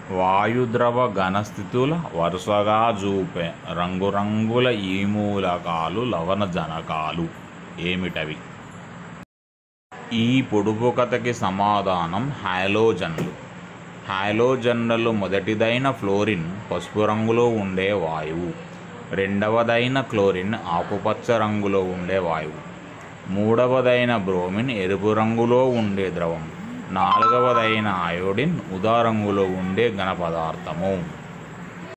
వాయుద్రవ ఘనస్థితుల వరుసగా చూపే రంగురంగుల ఈ మూలకాలు లవణజనకాలు ఏమిటవి ఈ పొడుపు కథకి సమాధానం హాలోజన్లు హాలోజన్లలో మొదటిదైన ఫ్లోరిన్ పసుపు రంగులో ఉండే వాయువు రెండవదైన క్లోరిన్ ఆకుపచ్చ రంగులో ఉండే వాయువు మూడవదైన బ్రోమిన్ ఎరుపు రంగులో ఉండే ద్రవం నాలుగవదైన అయోడిన్ ఉదా రంగులో ఉండే ఘన పదార్థము